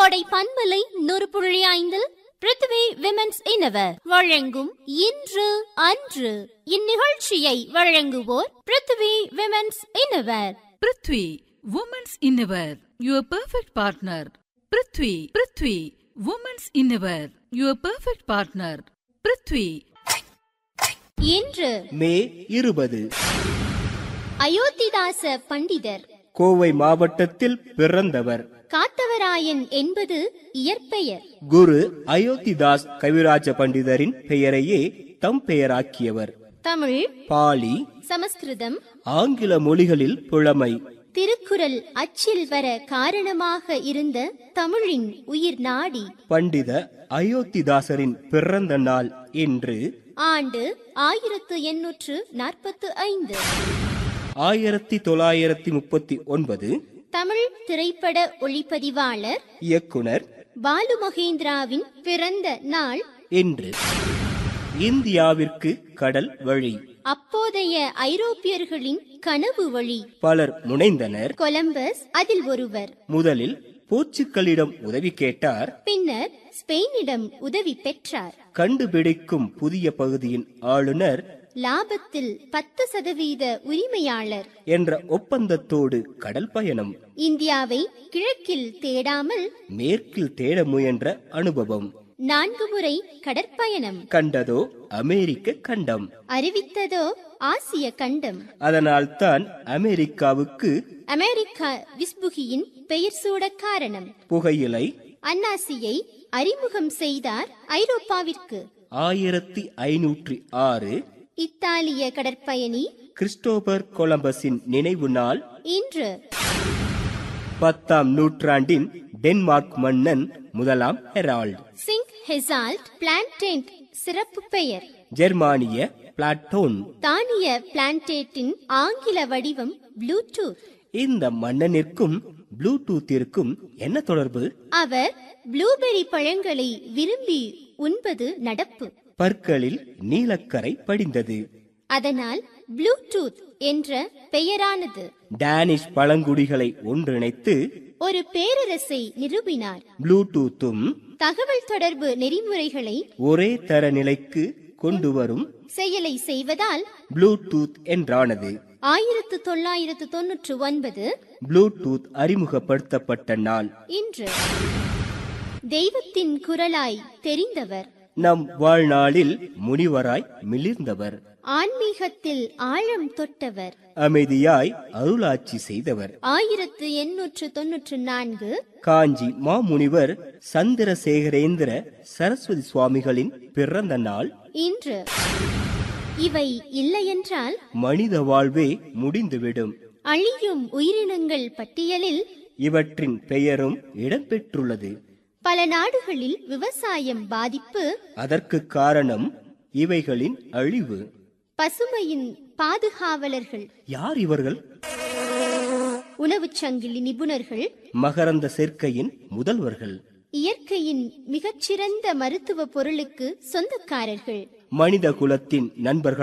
கோடை பண்பலை நூறு புள்ளி ஐந்தில் பிருத்வி விமென்ஸ் இனவர் வழங்கும் இன்று அன்று இந்நிகழ்ச்சியை வழங்குவோர் Prithvi women's innerwear Prithvi women's innerwear your perfect partner Prithvi Prithvi women's innerwear your perfect partner Prithvi இன்று மே இருபது அயோத்திதாச பண்டிதர் கோவை மாவட்டத்தில் பிறந்தவர் காத்தவராயன் என்பது இயற்பெயர் குரு அயோத்திதாஸ் கவிராஜ பண்டிதரின் பெயரையே தம் பெயராக்கியவர் தமிழ் பாலி சமஸ்கிருதம் ஆங்கில மொழிகளில் புலமை திருக்குறள் அச்சில் வர காரணமாக இருந்த தமிழின் உயிர் நாடி பண்டித அயோத்திதாசரின் பிறந்த நாள் இன்று ஆண்டு ஆயிரத்து எண்ணூற்று நாற்பத்து ஐந்து ஆயிரத்தி தொள்ளாயிரத்தி முப்பத்தி ஒன்பது தமிழ் திரைப்பட ஒளிப்பதிவாளர் இயக்குனர் பாலு மகேந்திராவின் பிறந்த நாள் இன்று இந்தியாவிற்கு கடல் வழி அப்போதைய ஐரோப்பியர்களின் கனவு வழி பலர் முனைந்தனர் கொலம்பஸ் அதில் ஒருவர் முதலில் போர்ச்சுக்கலிடம் உதவி கேட்டார் பின்னர் ஸ்பெயினிடம் உதவி பெற்றார் கண்டுபிடிக்கும் புதிய பகுதியின் ஆளுநர் லாபத்தில் பத்து சதவீத உரிமையாளர் என்ற ஒப்பந்தத்தோடு கடல் பயணம் இந்தியாவை கிழக்கில் தேடாமல் மேற்கில் தேட முயன்ற அனுபவம் நான்கு முறை கடற்பயணம் கண்டதோ அமெரிக்க கண்டம் அறிவித்ததோ ஆசிய கண்டம் அதனால்தான் அமெரிக்காவுக்கு அமெரிக்கா விஸ்புகியின் பெயர் சூட காரணம் புகையிலை அன்னாசியை அறிமுகம் செய்தார் ஐரோப்பாவிற்கு ஆயிரத்தி ஐநூற்றி ஆறு இத்தாலிய கடற்பயணி கிறிஸ்டோபர் கொலம்பஸின் நினைவு நாள் இன்று பத்தாம் நூற்றாண்டின் டென்மார்க் மன்னன் முதலாம் ஹெரால்ட் சிங்க் ஹெசால்ட் பிளான்டேட் சிறப்பு பெயர் ஜெர்மானிய பிளாட்டோன் தானிய பிளான்டேட்டின் ஆங்கில வடிவம் ப்ளூடூத் இந்த மன்னனிற்கும் ப்ளூடூத்திற்கும் என்ன தொடர்பு அவர் ப்ளூபெரி பழங்களை விரும்பி உண்பது நடப்பு பற்களில் நீலக்கரை படிந்தது அதனால் ப்ளூடூத் என்ற பெயரானது டேனிஷ் பழங்குடிகளை ஒன்றிணைத்து ஒரு பேரரசை நிறுவினார் ப்ளூடூத்தும் தகவல் தொடர்பு நெறிமுறைகளை ஒரே தர நிலைக்கு கொண்டு வரும் செயலை செய்வதால் ப்ளூடூத் என்றானது ஆயிரத்து தொள்ளாயிரத்து தொன்னூற்று ஒன்பது ப்ளூடூத் அறிமுகப்படுத்தப்பட்ட நாள் இன்று தெய்வத்தின் குரலாய் தெரிந்தவர் நம் வாழ்நாளில் முனிவராய் மிளிர்ந்தவர் ஆன்மீகத்தில் ஆழம் தொட்டவர் அமைதியாய் அருளாட்சி செய்தவர் ஆயிரத்து எண்ணூற்று தொன்னூற்று நான்கு காஞ்சி மாமுனிவர் சந்திரசேகரேந்திர சரஸ்வதி சுவாமிகளின் பிறந்த நாள் இன்று இவை இல்லையென்றால் மனித வாழ்வே முடிந்துவிடும் அழியும் உயிரினங்கள் பட்டியலில் இவற்றின் பெயரும் இடம்பெற்றுள்ளது பல நாடுகளில் விவசாயம் பாதிப்பு அதற்கு காரணம் இவைகளின் அழிவு பசுமையின் பாதுகாவலர்கள் யார் இவர்கள் உணவுச் சங்கிலி நிபுணர்கள் மகரந்த சேர்க்கையின் முதல்வர்கள் இயற்கையின் மிகச்சிறந்த மருத்துவ பொருளுக்கு சொந்தக்காரர்கள் மனித குலத்தின் நண்பர்கள்